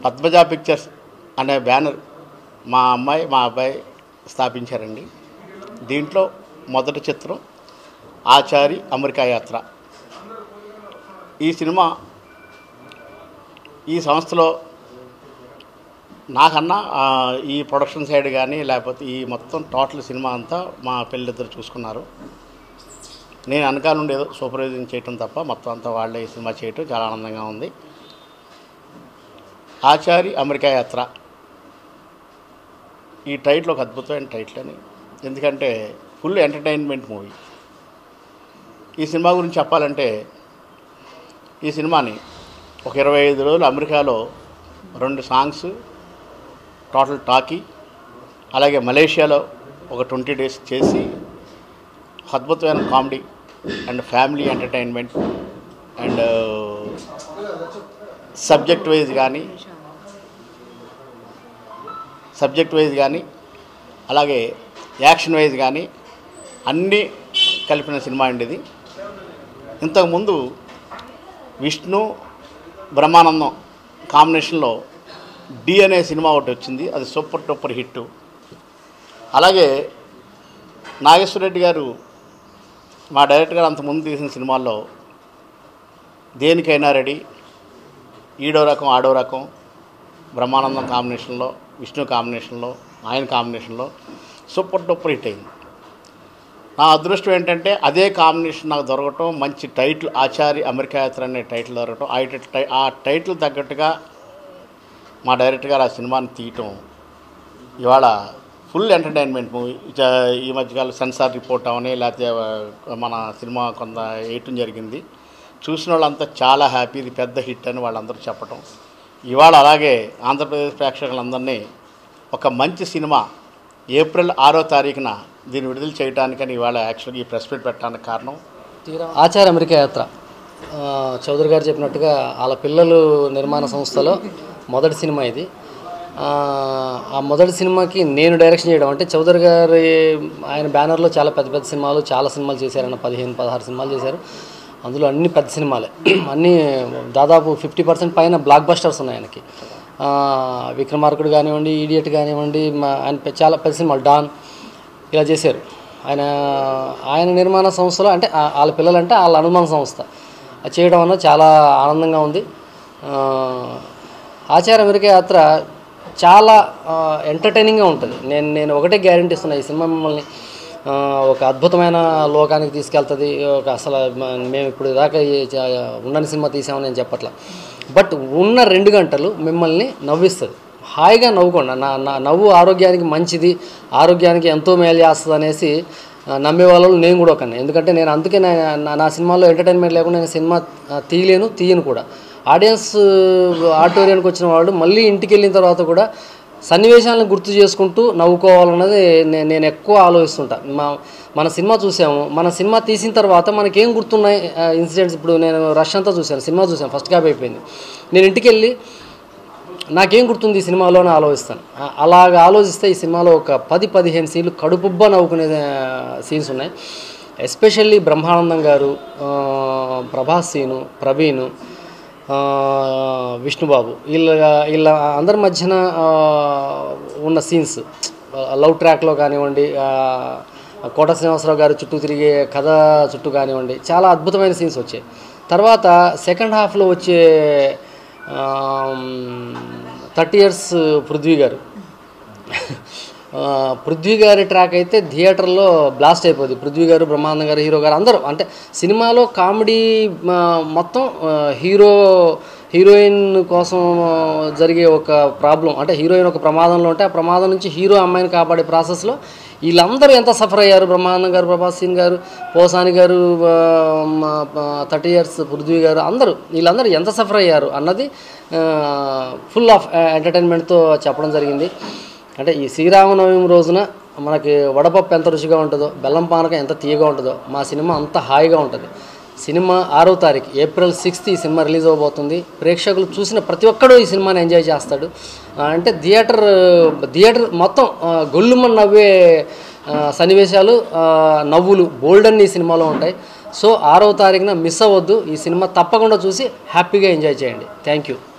Padmaja pictures అనే banner మా అమ్మాయి మా అబ్బాయి స్థాపించారండి దీంట్లో మొదటి చిత్రం ఆచారి అమెరికా యాత్ర ఈ సినిమా ఈ సంస్థలో నాకన్నా ఆ, ఈ ప్రొడక్షన్ సైడ్ కానీ లేకపోతే ఈ మొత్తం టోటల్ సినిమా అంతా మా పిల్లలిద్దరు చూసుకున్నారు నేను వెనకాల నుండి ఏదో సూపర్వైజింగ్ చేయటం తప్ప మొత్తం అంతా వాళ్ళే ఈ సినిమా చేయటం చాలా ఆనందంగా ఉంది ఆచారి అమెరికా యాత్ర ఈ టైటిల్ ఒక అద్భుతమైన టైటిల్ అని ఎందుకంటే ఫుల్ ఎంటర్టైన్మెంట్ మూవీ ఈ సినిమా గురించి చెప్పాలంటే ఈ సినిమాని ఒక ఇరవై ఐదు రోజులు అమెరికాలో రెండు సాంగ్స్ టోటల్ టాకీ అలాగే మలేషియాలో ఒక ట్వంటీ డేస్ చేసి అద్భుతమైన comedy and family entertainment and subject wise కానీ సబ్జెక్ట్ వైజ్ కానీ అలాగే యాక్షన్ వైజ్ కానీ అన్నీ కలిపిన సినిమా అండి ఇది ఇంతకుముందు విష్ణు బ్రహ్మానందం కాంబినేషన్లో డి అనే సినిమా ఒకటి వచ్చింది అది సూపర్ టూపర్ హిట్ అలాగే నాగేశ్వర రెడ్డి గారు మా డైరెక్టర్ గారు అంతకుముందు తీసిన సినిమాల్లో దేనికైనా రెడీ ఈడో రకం ఆడో రకం బ్రహ్మానందం కాంబినేషన్లో విష్ణు కాంబినేషన్లో ఆయన కాంబినేషన్లో సూపర్ డూపర్ హిట్ అయింది నా అదృష్టం ఏంటంటే అదే కాంబినేషన్ నాకు దొరకటం మంచి టైటిల్ ఆచారి అమెరికా యాత్ర అనే టైటిల్ దొరకటం ఆ టై- ఆ టైటిల్ తగ్గట్టుగా మా డైరెక్టర్ గారు ఆ సినిమాని తీయటం ఇవాళ ఫుల్ ఎంటర్టైన్మెంట్ మూవీ ఇచ- ఈ మధ్యకాలం సెన్సార్ రిపోర్ట్ అవని లేకపోతే ఆ, మన సినిమా కొంత వేయటం జరిగింది చూసిన వాళ్ళంతా చాలా హ్యాపీ ఇది పెద్ద హిట్ అని వాళ్ళందరూ చెప్పటం ఇవాళ అలాగే ఆంధ్రప్రదేశ్ ప్రేక్షకులందరినీ ఒక మంచి సినిమా ఏప్రిల్ ఆరో తారీఖున దీన్ని విడుదల చేయడానికని ఇవాళ యాక్చువల్గా ఈ ప్రెస్ మీట్ పెట్టడానికి కారణం ఆచార అమెరికా యాత్ర ఆ, చౌదరి గారు చెప్పినట్టుగా వాళ్ళ పిల్లలు నిర్మాణ సంస్థలో మొదటి సినిమా ఇది ఆ, ఆ మొదటి సినిమాకి నేను డైరెక్షన్ చేయడం అంటే చౌదరి గారి ఆయన బ్యానర్లో చాలా పెద్ద పెద్ద సినిమాలు చాలా సినిమాలు చేశారన్న పదిహేను పదహారు సినిమాలు చేశారు అందులో అన్ని పెద్ద సినిమాలే అన్నీ దాదాపు ఫిఫ్టీ పర్సెంట్ పైన బ్లాక్ బస్టర్స్ ఉన్నాయి ఆయనకి ఆ, విక్రమార్కుడు కానివ్వండి ఈడియట్ కానివ్వండి మా ఆయన పె- చాలా పెద్ద సినిమాలు డాన్ ఇలా చేశారు ఆయన ఆయన నిర్మాణ సంస్థలో అంటే ఆ- వాళ్ళ పిల్లలంటే వాళ్ళ అనుమాన సంస్థ అది చేయడం వల్ల చాలా ఆనందంగా ఉంది ఆ, ఆచార అమెరికా యాత్ర చాలా ఎంటర్టైనింగ్గా ఉంటుంది నేను నేను ఒకటే గ్యారంటీ ఇస్తున్నా ఈ సినిమా మిమ్మల్ని ఆ, ఒక అద్భుతమైన లోకానికి తీసుకెళ్తుంది ఒక అసలు మ- మేము ఇప్పుడు దాకా ఈ చ- ఉండని సినిమా తీసామని నేను చెప్పట్లా బట్ ఉన్న రెండు గంటలు మిమ్మల్ని నవ్విస్తుంది హాయిగా నవ్వుకోండి నా నా నవ్వు ఆరోగ్యానికి మంచిది ఆరోగ్యానికి ఎంతో మేలు చేస్తుంది అనేసి ఆ, నమ్మే వాళ్ళు నేను కూడా ఒకనే ఎందుకంటే నేను అందుకే నా నా- నా సినిమాలో ఎంటర్టైన్మెంట్ లేకుండా నేను సినిమా ఆ, తీయలేను తీయను కూడా ఆడియన్స్ ఆడిటోరియానికి వచ్చిన వాళ్ళు మళ్ళీ ఇంటికి వెళ్ళిన తర్వాత కూడా సన్నివేశాలను గుర్తు చేసుకుంటూ నవ్వుకోవాలన్నది నేను నేను ఎక్కువ ఆలోచిస్తుంటా మా మన సినిమా చూసాము మన సినిమా తీసిన తర్వాత మనకేం గుర్తున్నాయి ఇన్సిడెంట్స్ ఇప్పుడు నేను రష్ అంతా చూశాను సినిమా చూశాను ఫస్ట్ క్యాప్ అయిపోయింది నేను ఇంటికి వెళ్ళి నాకేం గుర్తుంది ఈ సినిమాలో అని ఆలోచిస్తాను ఆ- అలాగ ఆలోచిస్తే ఈ సినిమాలో ఒక పది పదిహేను సీన్లు కడుపుబ్బా నవ్వుకునే సీన్స్ ఉన్నాయి ఎస్పెషల్లీ బ్రహ్మానందం గారు ఆ, ప్రభాస్ సీను ప్రవీణ్ ఆ, విష్ణుబాబు వీళ్ళ వీళ్ళ అందరి మధ్యన ఆ, ఉన్న సీన్స్ లవ్ ట్రాక్లో కానివ్వండి ఆ, కోట శ్రీనివాసరావు గారు చుట్టూ తిరిగే కథ చుట్టూ కానివ్వండి చాలా అద్భుతమైన సీన్స్ వచ్చాయి తర్వాత సెకండ్ హాఫ్లో వచ్చే థర్టీ ఇయర్స్ పృథ్వీ గారు ఆ, పృథ్వీ గారి ట్రాక్ అయితే థియేటర్లో బ్లాస్ట్ అయిపోద్ది పృథ్వీ గారు బ్రహ్మానందం గారు హీరో గారు అందరూ అంటే సినిమాలో కామెడీ ఆ, మొత్తం ఆ, హీరో హీరోయిన్ కోసం ఆ, జరిగే ఒక ప్రాబ్లం అంటే హీరోయిన్ ఒక ప్రమాదంలో ఉంటే ఆ ప్రమాదం నుంచి హీరో అమ్మాయిని కాపాడే ప్రాసెస్లో వీళ్ళందరూ ఎంత సఫర్ అయ్యారు బ్రహ్మానందం గారు ప్రభాస్ సింగ్ గారు పోసాని గారు థర్టీ ఇయర్స్ పృథ్వీ గారు అందరూ వీళ్ళందరూ ఎంత సఫర్ అయ్యారు అన్నది ఫుల్ ఆఫ్ ఎంటర్టైన్మెంట్తో చెప్పడం జరిగింది అంటే ఈ శ్రీరామనవమి రోజున మనకి వడపప్పు ఎంత రుచిగా ఉంటుందో బెల్లం పానకం ఎంత తీయగా ఉంటుందో మా సినిమా అంత హాయిగా ఉంటుంది సినిమా ఆరో తారీఖు ఏప్రిల్ సిక్స్త్ ఈ సినిమా రిలీజ్ అవబోతుంది ప్రేక్షకులు చూసిన ప్రతి ఒక్కడూ ఈ సినిమాని ఎంజాయ్ చేస్తాడు ఆ, అంటే థియేటర్ థియేటర్ మొత్తం ఆ, గొల్లుమని నవ్వే ఆ, సన్నివేశాలు ఆ, నవ్వులు బోల్డన్ ఈ సినిమాలో ఉంటాయి సో ఆరో తారీఖున మిస్ అవ్వద్దు ఈ సినిమా తప్పకుండా చూసి హ్యాపీగా ఎంజాయ్ చేయండి థ్యాంక్ యూ